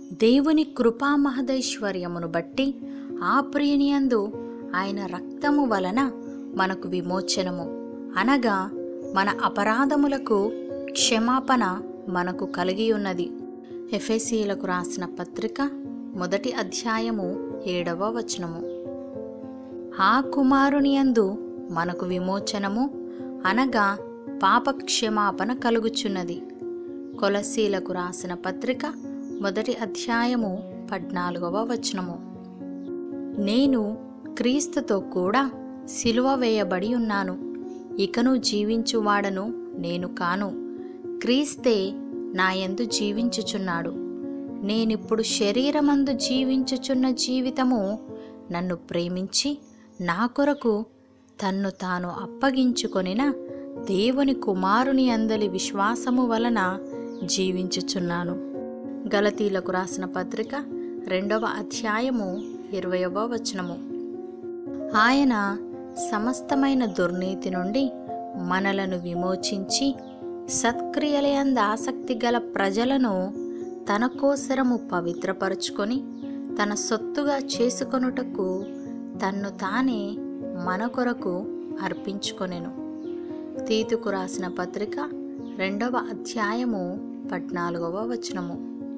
దేవుని కృపా మహదైశ్వర్యమును బట్టి ఆ ప్రియనియందు ఆయన రక్తము వలన మనకు విమోచనము అనగా మన అపరాధములకు క్షమాపణ మనకు కలిగి ఉన్నది ఎఫెసీలకు రాసిన పత్రిక మొదటి అధ్యాయము ఏడవ వచనము ఆ కుమారునియందు మనకు విమోచనము అనగా పాపక్షమాపణ కలుగుచున్నది కొలసీలకు రాసిన పత్రిక మొదటి అధ్యాయము పద్నాలుగవ వచనము నేను క్రీస్తుతో కూడా సిలువ వేయబడి ఉన్నాను ఇకను జీవించువాడను నేను కాను క్రీస్తే నాయందు జీవించుచున్నాడు నేనిప్పుడు శరీరమందు జీవించుచున్న జీవితము నన్ను ప్రేమించి నా కొరకు తన్ను తాను అప్పగించుకొనిన దేవుని కుమారుని అందలి విశ్వాసము వలన జీవించుచున్నాను గలతీలకు రాసిన పత్రిక రెండవ అధ్యాయము ఇరవయవ వచనము ఆయన సమస్తమైన దుర్నీతి నుండి మనలను విమోచించి సత్క్రియలయంద ఆసక్తి గల ప్రజలను తన కోసరము పవిత్రపరుచుకొని తన సొత్తుగా చేసుకొనుటకు తన్ను తానే మన కొరకు అర్పించుకొనెను తీతుకు రాసిన పత్రిక రెండవ అధ్యాయము పద్నాలుగవ వచనము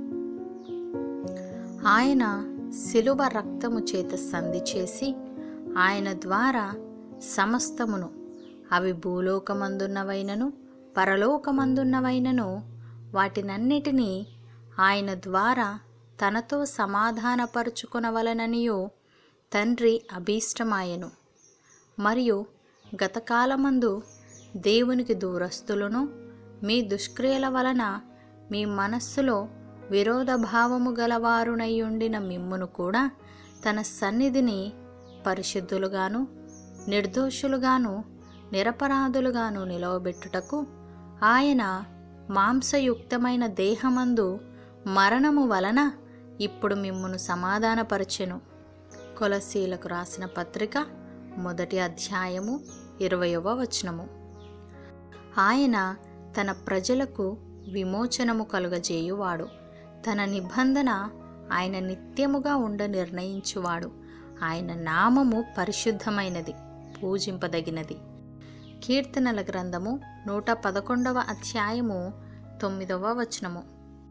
ఆయన శిలువ రక్తము చేత సంధి చేసి ఆయన ద్వారా సమస్తమును అవి భూలోకమందున్నవైనను పరలోకమందున్నవైనను వాటినన్నిటినీ ఆయన ద్వారా తనతో సమాధానపరుచుకొనవలననియు తండ్రి అభీష్టమాయెను మరియు గతకాలమందు దేవునికి దూరస్తులను మీ దుష్క్రియల వలన మీ మనస్సులో విరోధ భావము గలవారునయ్యుండిన మిమ్మును కూడా తన సన్నిధిని పరిశుద్ధులుగాను నిర్దోషులుగాను నిరపరాధులుగాను నిలవబెట్టుటకు ఆయన మాంసయుక్తమైన దేహమందు మరణము వలన ఇప్పుడు మిమ్మును సమాధానపరచెను కొలసీలకు రాసిన పత్రిక మొదటి అధ్యాయము ఇరవయవ వచనము ఆయన తన ప్రజలకు విమోచనము కలుగజేయువాడు తన నిబంధన ఆయన నిత్యముగా ఉండ నిర్ణయించువాడు ఆయన నామము పరిశుద్ధమైనది పూజింపదగినది కీర్తనల గ్రంథము నూట పదకొండవ అధ్యాయము తొమ్మిదవ వచనము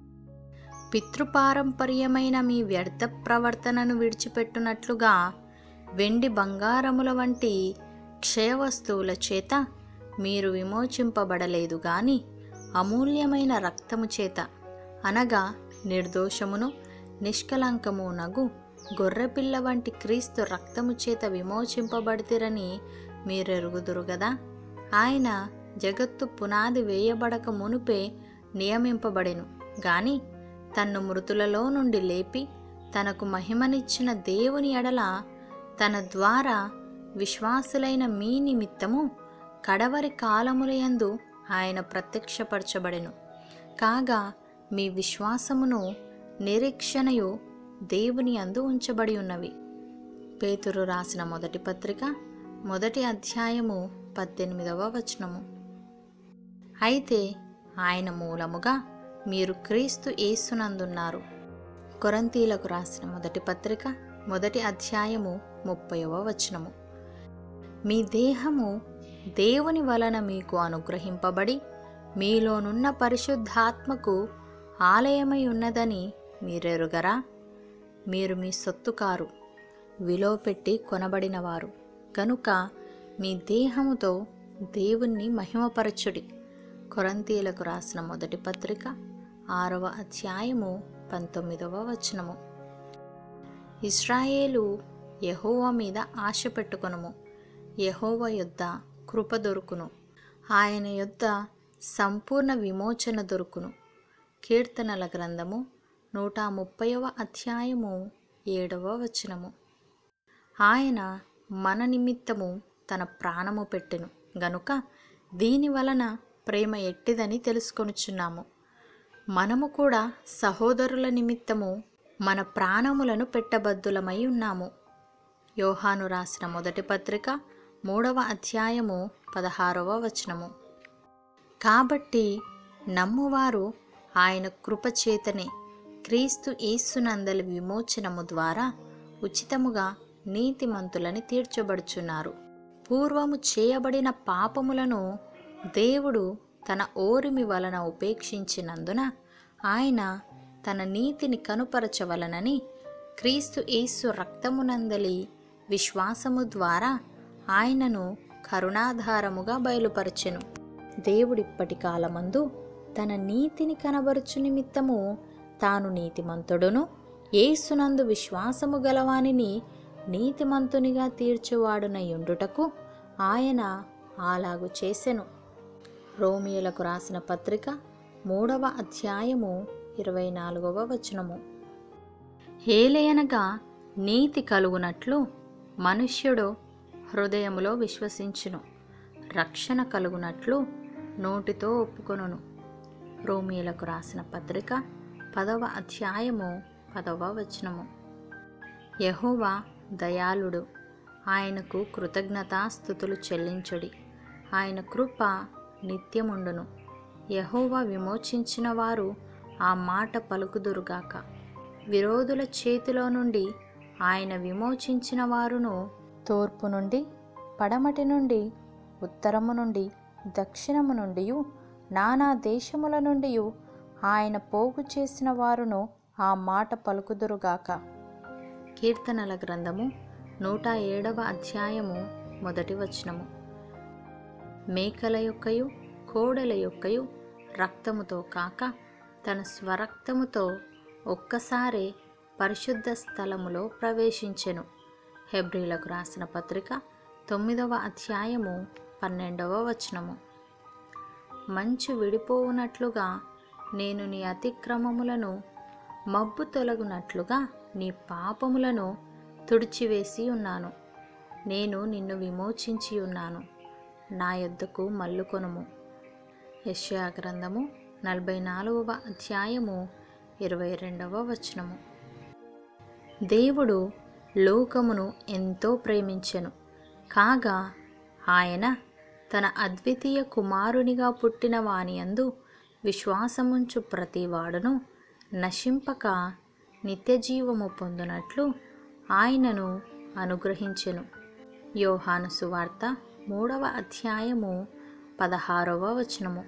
పితృపారంపర్యమైన మీ వ్యర్థ ప్రవర్తనను విడిచిపెట్టునట్లుగా వెండి బంగారముల వంటి క్షయవస్తువుల చేత మీరు విమోచింపబడలేదు గాని అమూల్యమైన రక్తము చేత అనగా నిర్దోషమును నిష్కలంకమునగు గొర్రెపిల్ల వంటి క్రీస్తు రక్తము చేత విమోచింపబడితిరని మీరెరుగుదురు గదా ఆయన జగత్తు పునాది వేయబడక మునుపే నియమింపబడెను గాని తన్ను మృతులలో నుండి లేపి తనకు మహిమనిచ్చిన దేవుని ఎడల తన ద్వారా విశ్వాసులైన మీ నిమిత్తము కడవరి కాలములయందు ఆయన ప్రత్యక్షపరచబడెను కాగా మీ విశ్వాసమును నిరీక్షణయు దేవుని అందు ఉంచబడి ఉన్నవి పేతురు రాసిన మొదటి పత్రిక మొదటి అధ్యాయము పద్దెనిమిదవ వచనము అయితే ఆయన మూలముగా మీరు క్రీస్తు యేసునందున్నారు కొరంతీలకు రాసిన మొదటి పత్రిక మొదటి అధ్యాయము ముప్పైవ వచనము మీ దేహము దేవుని వలన మీకు అనుగ్రహింపబడి మీలోనున్న పరిశుద్ధాత్మకు ఆలయమై ఉన్నదని మీరెరుగరా మీరు మీ సొత్తు కారు విలువ పెట్టి కొనబడినవారు కనుక మీ దేహముతో దేవుణ్ణి మహిమపరచుడి కొరంతీలకు రాసిన మొదటి పత్రిక ఆరవ అధ్యాయము పంతొమ్మిదవ వచనము ఇస్రాయేలు యహోవ మీద ఆశ పెట్టుకొనుము యహోవ యొద్ద కృప దొరుకును ఆయన యొద్ద సంపూర్ణ విమోచన దొరుకును కీర్తనల గ్రంథము నూట ముప్పైవ అధ్యాయము ఏడవ వచనము ఆయన మన నిమిత్తము తన ప్రాణము పెట్టెను గనుక దీని వలన ప్రేమ ఎట్టిదని తెలుసుకొనుచున్నాము మనము కూడా సహోదరుల నిమిత్తము మన ప్రాణములను పెట్టబద్దులమై ఉన్నాము యోహాను రాసిన మొదటి పత్రిక మూడవ అధ్యాయము పదహారవ వచనము కాబట్టి నమ్మువారు ఆయన కృపచేతనే క్రీస్తు యేసునందలి విమోచనము ద్వారా ఉచితముగా నీతిమంతులని తీర్చబడుచున్నారు పూర్వము చేయబడిన పాపములను దేవుడు తన ఓరిమి వలన ఉపేక్షించినందున ఆయన తన నీతిని కనుపరచవలనని క్రీస్తు యేసు రక్తమునందలి విశ్వాసము ద్వారా ఆయనను కరుణాధారముగా బయలుపరచెను దేవుడిప్పటి కాలమందు తన నీతిని కనబరుచు నిమిత్తము తాను నీతిమంతుడును యేసునందు విశ్వాసము గలవానిని నీతిమంతునిగా తీర్చువాడునయుండుటకు ఆయన అలాగు చేసెను రోమియోలకు రాసిన పత్రిక మూడవ అధ్యాయము ఇరవై నాలుగవ వచనము హేలయనగా నీతి కలుగునట్లు మనుష్యుడు హృదయములో విశ్వసించును రక్షణ కలుగునట్లు నోటితో ఒప్పుకొనును రోమియోలకు రాసిన పత్రిక పదవ అధ్యాయము పదవ వచనము యహోవా దయాళుడు ఆయనకు కృతజ్ఞతాస్థుతులు చెల్లించుడి ఆయన కృప నిత్యముండును యహోవా విమోచించిన వారు ఆ మాట పలుకుదురుగాక విరోధుల చేతిలో నుండి ఆయన విమోచించిన వారును తూర్పు నుండి పడమటి నుండి ఉత్తరము నుండి దక్షిణము నుండి నానా దేశముల నుండి ఆయన పోగు చేసిన వారును ఆ మాట పలుకుదురుగాక కీర్తనల గ్రంథము నూట ఏడవ అధ్యాయము మొదటి వచనము మేకల యొక్కయు కోడెల యొక్కయు రక్తముతో కాక తన స్వరక్తముతో ఒక్కసారే పరిశుద్ధ స్థలములో ప్రవేశించెను హెబ్రిలకు రాసిన పత్రిక తొమ్మిదవ అధ్యాయము పన్నెండవ వచనము మంచు విడిపోవునట్లుగా నేను నీ అతిక్రమములను మబ్బు తొలగునట్లుగా నీ పాపములను తుడిచివేసి ఉన్నాను నేను నిన్ను విమోచించి ఉన్నాను నా యొద్దకు మల్లుకొనుము యెషయా గ్రంథము నలభై నాలుగవ అధ్యాయము ఇరవై రెండవ వచనము దేవుడు లోకమును ఎంతో ప్రేమించెను కాగా ఆయన తన అద్వితీయ కుమారునిగా పుట్టిన వానియందు విశ్వాసముంచు ప్రతివాడును నశింపక నిత్యజీవము పొందునట్లు ఆయనను అనుగ్రహించెను యోహాను సువార్త మూడవ అధ్యాయము పదహారవ వచనము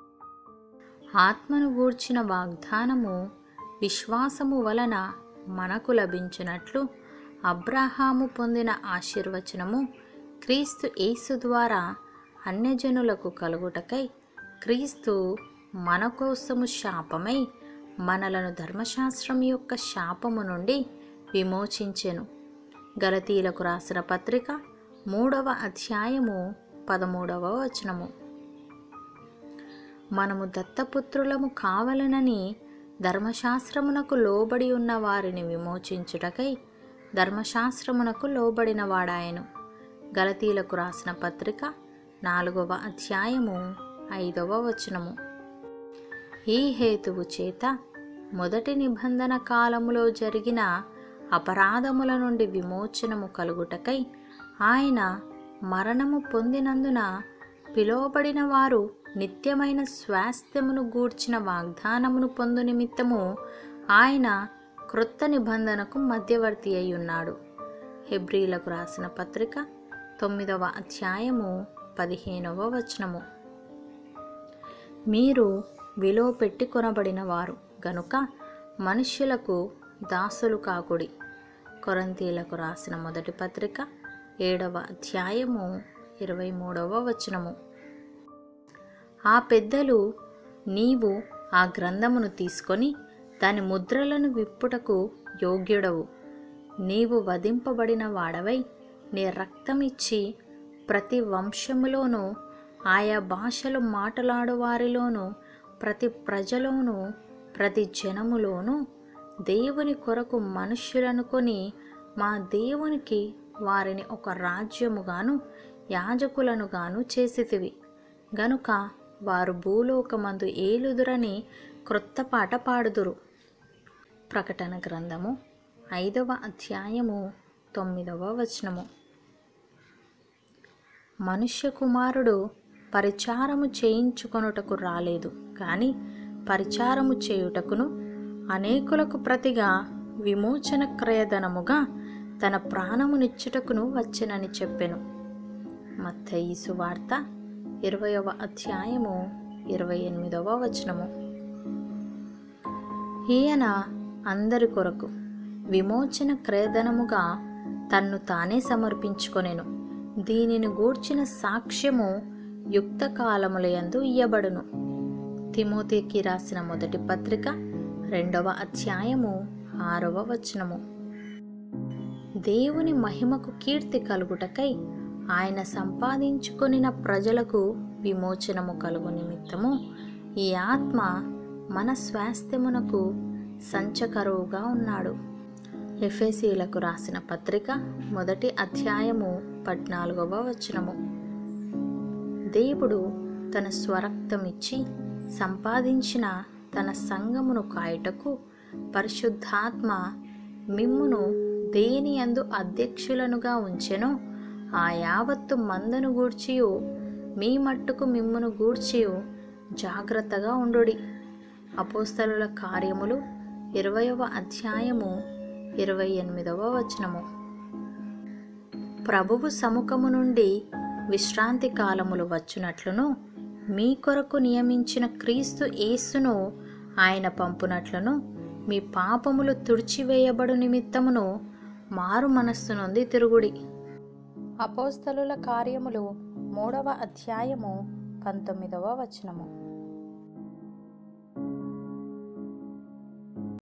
ఆత్మను గూర్చిన వాగ్దానము విశ్వాసము వలన మనకు లభించినట్లు అబ్రాహాము పొందిన ఆశీర్వచనము క్రీస్తు యేసు ద్వారా అన్యజనులకు కలుగుటకై క్రీస్తు మన కోసము శాపమై మనలను ధర్మశాస్త్రం యొక్క శాపము నుండి విమోచించెను గలతీలకు రాసిన పత్రిక మూడవ అధ్యాయము పదమూడవ వచనము మనము దత్తపుత్రులము కావలనని ధర్మశాస్త్రమునకు లోబడి ఉన్న వారిని విమోచించుటకై ధర్మశాస్త్రమునకు లోబడిన వాడాయను గలతీలకు రాసిన పత్రిక నాలుగవ అధ్యాయము ఐదవ వచనము ఈ హేతువు చేత మొదటి నిబంధన కాలములో జరిగిన అపరాధముల నుండి విమోచనము కలుగుటకై ఆయన మరణము పొందినందున పిలువబడిన వారు నిత్యమైన స్వాస్థ్యమును గూర్చిన వాగ్దానమును పొందు నిమిత్తము ఆయన క్రొత్త నిబంధనకు మధ్యవర్తి అయి ఉన్నాడు హెబ్రీలకు రాసిన పత్రిక తొమ్మిదవ అధ్యాయము పదిహేనవ వచనము మీరు విలువ పెట్టి కొనబడిన వారు గనుక మనుష్యులకు దాసులు కాకుడి కొరంతీలకు రాసిన మొదటి పత్రిక ఏడవ అధ్యాయము ఇరవై మూడవ వచనము ఆ పెద్దలు నీవు ఆ గ్రంథమును తీసుకొని దాని ముద్రలను విప్పుటకు యోగ్యుడవు నీవు వధింపబడిన వాడవై నీ రక్తమిచ్చి ప్రతి వంశములోనూ ఆయా భాషలు మాట్లాడు వారిలోనూ ప్రతి ప్రజలోనూ ప్రతి జనములోనూ దేవుని కొరకు మనుష్యులనుకొని మా దేవునికి వారిని ఒక రాజ్యముగాను యాజకులనుగాను చేసితివి గనుక వారు భూలోకమందు ఏలుదురని క్రొత్త పాట పాడుదురు ప్రకటన గ్రంథము ఐదవ అధ్యాయము తొమ్మిదవ వచనము మనుష్య కుమారుడు పరిచారము చేయించుకొనుటకు రాలేదు కానీ పరిచారము చేయుటకును అనేకులకు ప్రతిగా విమోచన క్రయధనముగా తన ప్రాణమునిచ్చుటకును వచ్చెనని చెప్పెను మత్తయి సువార్త ఇరవయవ అధ్యాయము ఇరవై ఎనిమిదవ వచనము ఈయన అందరి కొరకు విమోచన క్రయధనముగా తన్ను తానే సమర్పించుకొనెను దీనిని గూర్చిన సాక్ష్యము యుక్త కాలములయందు ఇయ్యబడును తిమోతికి రాసిన మొదటి పత్రిక రెండవ అధ్యాయము ఆరవ వచనము దేవుని మహిమకు కీర్తి కలుగుటకై ఆయన సంపాదించుకొనిన ప్రజలకు విమోచనము కలుగు నిమిత్తము ఈ ఆత్మ మన స్వాస్థ్యమునకు సంచకరువుగా ఉన్నాడు ఎఫ్ఎసీలకు రాసిన పత్రిక మొదటి అధ్యాయము పద్నాలుగవ వచనము దేవుడు తన స్వరక్తమిచ్చి సంపాదించిన తన సంగమును కాయుటకు పరిశుద్ధాత్మ మిమ్మును దేని యందు అధ్యక్షులనుగా ఉంచెనో ఆ యావత్తు మందను గూర్చియు మీ మట్టుకు మిమ్మును గూర్చియు జాగ్రత్తగా ఉండుడి అపోస్తలుల కార్యములు ఇరవయవ అధ్యాయము ఇరవై ఎనిమిదవ వచనము ప్రభువు సముఖము నుండి విశ్రాంతి కాలములు వచ్చునట్లును మీ కొరకు నియమించిన క్రీస్తు యేసును ఆయన పంపునట్లును మీ పాపములు తుడిచివేయబడు నిమిత్తమును మారు మనస్సు నుండి తిరుగుడి అపోస్తలుల కార్యములు మూడవ అధ్యాయము పంతొమ్మిదవ వచనము